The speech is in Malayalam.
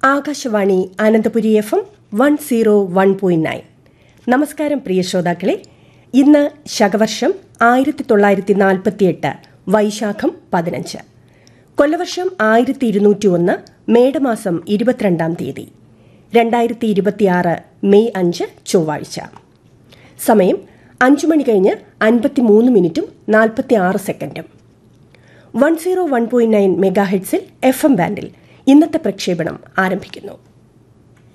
Akashvani Ananthapuri F M one zero one point nine നമസ്കാരം പ്രിയ ശ്രോതാക്കളെ ഇന്ന് ശകവർഷം ആയിരത്തി തൊള്ളായിരത്തി നാൽപ്പത്തിയെട്ട് വൈശാഖം പതിനഞ്ച് കൊല്ലവർഷം ആയിരത്തി ഇരുന്നൂറ്റി ഒന്ന് മേടമാസം ഇരുപത്തിരണ്ടാം തീയതി രണ്ടായിരത്തി ഇരുപത്തിയാറ് മെയ് അഞ്ച് ചൊവ്വാഴ്ച സമയം അഞ്ചു മണി കഴിഞ്ഞ് അൻപത്തിമൂന്ന് മിനിറ്റും നാൽപ്പത്തി ആറ് സെക്കൻഡും one zero one point nine മെഗാഹെഡ്സിൽ എഫ് എം ബാൻഡിൽ ഇന്നത്തെ പ്രക്ഷേപണം ആരംഭിക്കുന്നു